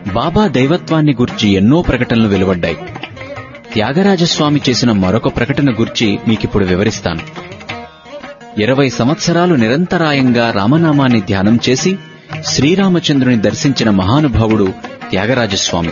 బాబా దైవత్వాన్ని గుర్చి ఎన్నో ప్రకటనలు వెలువడ్డాయి త్యాగరాజస్వామి చేసిన మరొక ప్రకటన గుర్చి మీకిప్పుడు వివరిస్తాను ఇరవై సంవత్సరాలు నిరంతరాయంగా రామనామాన్ని ధ్యానం చేసి శ్రీరామచంద్రుని దర్శించిన మహానుభావుడు త్యాగరాజస్వామి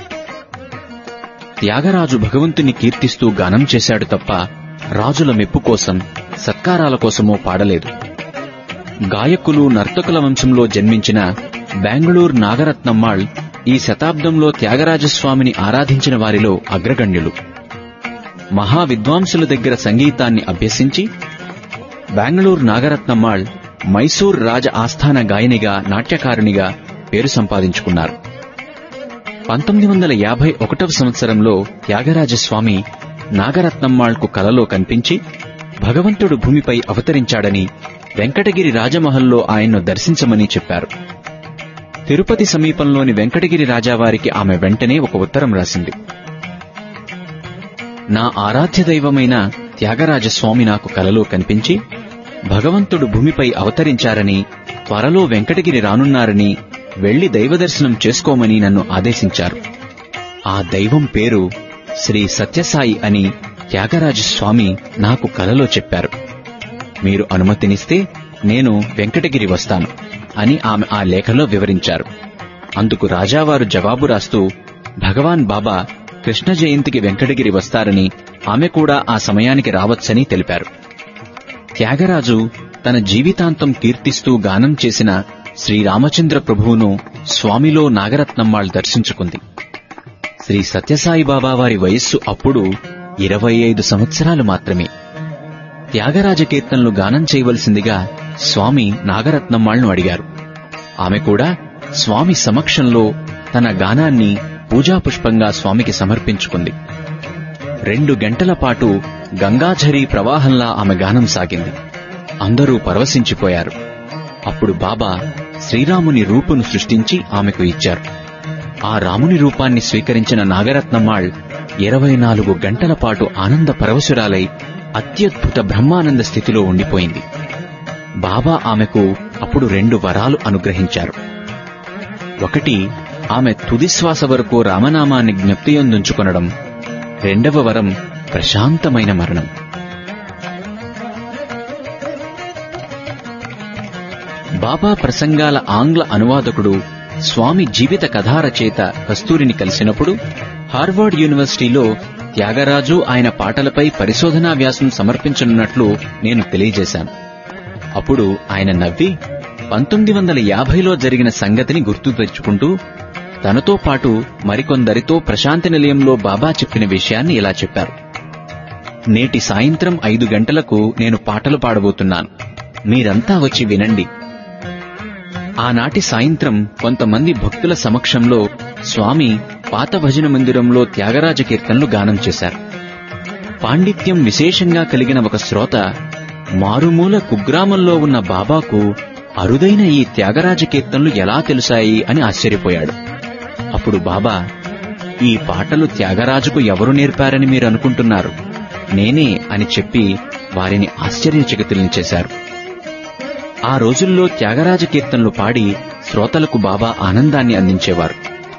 త్యాగరాజు భగవంతుని కీర్తిస్తూ గానం చేశాడు తప్ప రాజుల మెప్పు కోసం సత్కారాల కోసమో పాడలేదు గాయకులు నర్తకుల వంశంలో జన్మించిన బెంగళూరు నాగరత్నమ్మాళ్ ఈ శతాబ్దంలో త్యాగరాజస్వామిని ఆరాధించిన వారిలో అగ్రగణ్యులు మహా విద్వాంసుల దగ్గర సంగీతాన్ని అభ్యసించి బెంగళూరు నాగరత్నమ్మాళ్ మైసూర్ రాజ ఆస్థాన గాయనిగా నాట్యకారునిగా పేరు సంపాదించుకున్నారు పంతొమ్మిది వందల యాభై ఒకటవ సంవత్సరంలో త్యాగరాజస్వామి నాగరత్నమ్మాళ్కు కలలో కనిపించి భగవంతుడు భూమిపై అవతరించాడని వెంకటగిరి రాజమహల్లో ఆయన్ను దర్శించమని చెప్పారు తిరుపతి సమీపంలోని వెంకటగిరి రాజావారికి ఆమె వెంటనే ఒక ఉత్తరం రాసింది నా ఆరాధ్య దైవమైన త్యాగరాజస్వామి నాకు కలలో కనిపించి భగవంతుడు భూమిపై అవతరించారని త్వరలో వెంకటగిరి రానున్నారని వెళ్లి దైవదర్శనం చేసుకోమని నన్ను ఆదేశించారు ఆ దైవం పేరు శ్రీ సత్యసాయి అని త్యాగరాజస్వామి నాకు కలలో చెప్పారు మీరు అనుమతినిస్తే నేను వెంకటగిరి వస్తాను అని ఆమె ఆ లేఖలో వివరించారు అందుకు రాజావారు జవాబు రాస్తూ భగవాన్ బాబా కృష్ణ జయంతికి వెంకటగిరి వస్తారని ఆమె కూడా ఆ సమయానికి రావచ్చని తెలిపారు త్యాగరాజు తన జీవితాంతం కీర్తిస్తూ గానం చేసిన శ్రీరామచంద్ర ప్రభువును స్వామిలో నాగరత్నమ్మాళ్ దర్శించుకుంది శ్రీ సత్యసాయి బాబా వారి వయస్సు అప్పుడు ఇరవై ఐదు సంవత్సరాలు మాత్రమే త్యాగరాజ కీర్తనలు గానం చేయవలసిందిగా స్వామి నాగరత్నమ్మాళ్ను అడిగారు ఆమె కూడా స్వామి సమక్షంలో తన గానాన్ని పూజాపుష్పంగా స్వామికి సమర్పించుకుంది రెండు గంటల పాటు గంగాఝరీ ప్రవాహంలా ఆమె గానం సాగింది అందరూ పరవశించిపోయారు అప్పుడు బాబా శ్రీరాముని రూపును సృష్టించి ఆమెకు ఇచ్చారు ఆ రాముని రూపాన్ని స్వీకరించిన నాగరత్నమ్మాళ్ ఇరవై నాలుగు గంటల పాటు ఆనంద పరవశురాలై అత్యద్భుత బ్రహ్మానంద స్థితిలో ఉండిపోయింది బాబా ఆమెకు అప్పుడు రెండు వరాలు అనుగ్రహించారు ఒకటి ఆమె తుదిశ్వాస వరకు రామనామాన్ని జ్ఞప్తియందుంచుకొనడం రెండవ వరం ప్రశాంతమైన మరణం బాబా ప్రసంగాల ఆంగ్ల అనువాదకుడు స్వామి జీవిత కథారచయిత కస్తూరిని కలిసినప్పుడు హార్వర్డ్ యూనివర్సిటీలో త్యాగరాజు ఆయన పాటలపై పరిశోధనా వ్యాసం సమర్పించనున్నట్లు నేను తెలియజేశాను అప్పుడు ఆయన నవ్వి పంతొమ్మిది వందల యాభైలో జరిగిన సంగతిని గుర్తు తెచ్చుకుంటూ తనతో పాటు మరికొందరితో ప్రశాంతి నిలయంలో బాబా చెప్పిన విషయాన్ని ఇలా చెప్పారు నేటి సాయంత్రం ఐదు గంటలకు నేను పాటలు పాడబోతున్నాను మీరంతా వచ్చి వినండి ఆనాటి సాయంత్రం కొంతమంది భక్తుల సమక్షంలో స్వామి పాత భజన మందిరంలో త్యాగరాజ కీర్తనలు గానం చేశారు పాండిత్యం విశేషంగా కలిగిన ఒక శ్రోత మారుమూల కుగ్రామంలో ఉన్న బాబాకు అరుదైన ఈ త్యాగరాజ కీర్తనలు ఎలా తెలుసాయి అని ఆశ్చర్యపోయాడు అప్పుడు బాబా ఈ పాటలు త్యాగరాజుకు ఎవరు నేర్పారని మీరు అనుకుంటున్నారు నేనే అని చెప్పి వారిని ఆశ్చర్యచకితుల్ని చేశారు ఆ రోజుల్లో త్యాగరాజ కీర్తనలు పాడి శ్రోతలకు బాబా ఆనందాన్ని అందించేవారు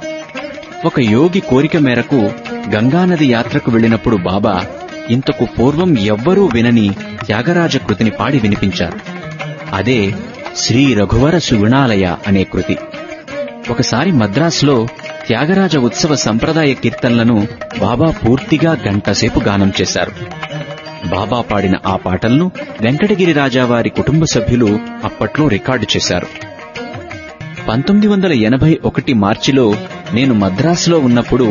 ఒక యోగి కోరిక మేరకు గంగానది యాత్రకు వెళ్ళినప్పుడు బాబా ఇంతకు పూర్వం ఎవ్వరూ వినని త్యాగరాజ కృతిని పాడి వినిపించారు అదే శ్రీ రఘువర సుగుణాలయ అనే కృతి ఒకసారి మద్రాసులో త్యాగరాజ ఉత్సవ సంప్రదాయ కీర్తనలను బాబా పూర్తిగా గంటసేపు గానం చేశారు బాబా పాడిన ఆ పాటలను వెంకటగిరి రాజావారి కుటుంబ సభ్యులు అప్పట్లో రికార్డు చేశారు పంతొమ్మిది వందల ఎనభై ఒకటి మార్చిలో నేను మద్రాసులో ఉన్నప్పుడు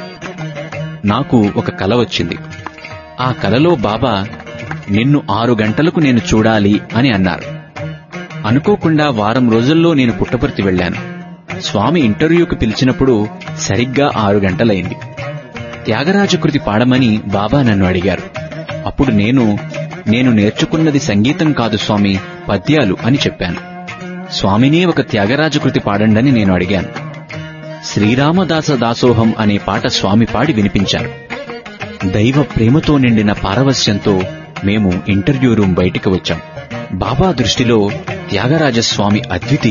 నాకు ఒక కల వచ్చింది ఆ కలలో బాబా నిన్ను ఆరు గంటలకు నేను చూడాలి అని అన్నారు అనుకోకుండా వారం రోజుల్లో నేను పుట్టపర్తి వెళ్లాను స్వామి ఇంటర్వ్యూకి పిలిచినప్పుడు సరిగ్గా ఆరు గంటలైంది త్యాగరాజ కృతి పాడమని బాబా నన్ను అడిగారు అప్పుడు నేను నేను నేర్చుకున్నది సంగీతం కాదు స్వామి పద్యాలు అని చెప్పాను స్వామినే ఒక త్యాగరాజ కృతి పాడండని నేను అడిగాను శ్రీరామదాస దాసోహం అనే పాట స్వామి పాడి వినిపించారు దైవ ప్రేమతో నిండిన పారవస్యంతో మేము ఇంటర్వ్యూ రూమ్ బయటికి వచ్చాం బాబా దృష్టిలో త్యాగరాజస్వామి అద్వితీయ